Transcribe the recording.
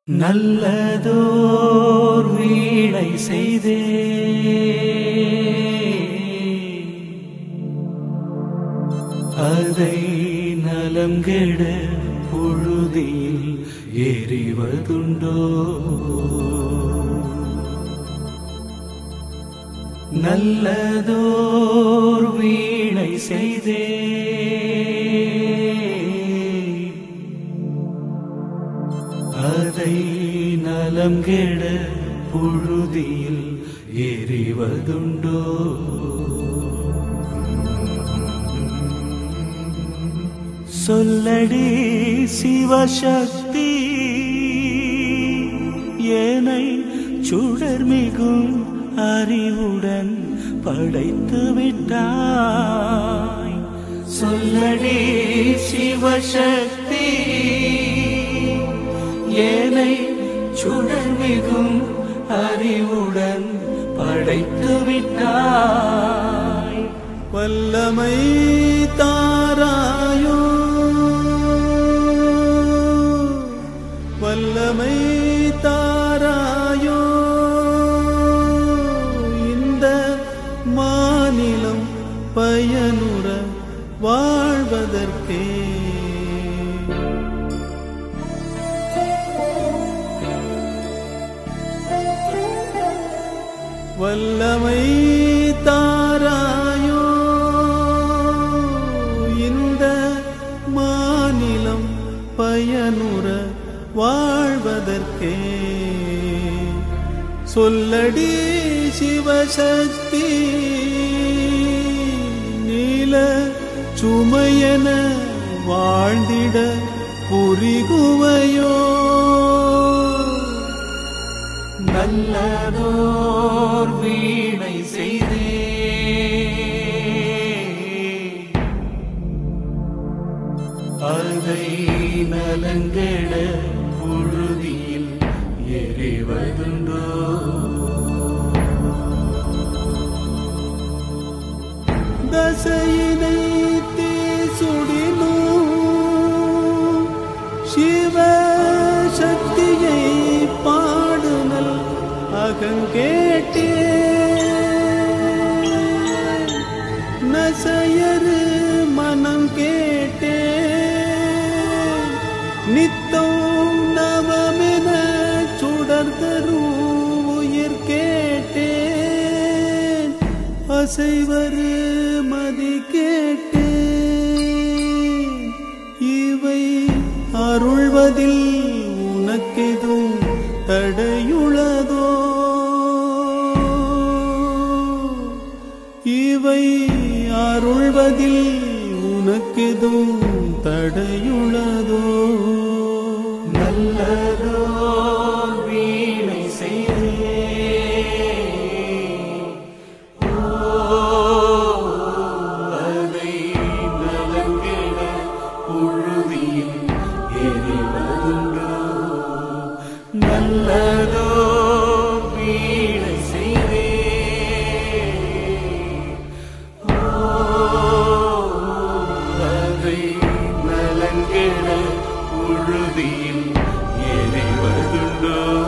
நல்லதோர் வீணை செய்தே அதை நலம் கெட பொழுதில் எறிவதுண்டோ நல்லதோர் வீணை செய்தே அதை நலம் கெட புழுதியில் எறிவதுண்டோ சொல்லடி சிவசக்தி ஏனை சுடர்மிகும் அறிவுடன் படைத்து விட்டாய் சொல்லடி சிவசக்தி ஏனை சுடர்மிகும் அறிவுடன் படைத்து விட்டாய் வல்லமை தாராயோ வல்லமை தாராயோ இந்த மாநிலம் பயனுற வாழ்வதற்கே வல்லமை தாராயோ இந்த மாநிலம் பயனுற வாழ்வதற்கே சொல்லடி சிவசக்தி நீல சுமையன வாழ்ந்திட புரிகுவையோ நல்லதோர் வீணை செய்தே அதை நலங்கட புழுதியில் எறிவதுண்டோ தசையினை தீசுடினோ சிவ சக்தியை பாடுனல் அகங்கேட்டே நசையரு மனம் கேட்டே நித்தம் நவமென சுடர்தரும் உயிர் கேட்டேன் அசைவரு மதி கேட்டேன் இவை அருள்வதில் உனக்கெதும் தடையுளதோ இவை அருள்வதில் உனக்கெதும் தடையுளதோ நல்லதோர் வீணை செய்தே ஓ, அதை நலங்கட புழுதியில் எறிவதுண்டோ நல்லதோர் வீணை செய்தே அதை நலங்கட புழுதியில் எறிவதுண்டோ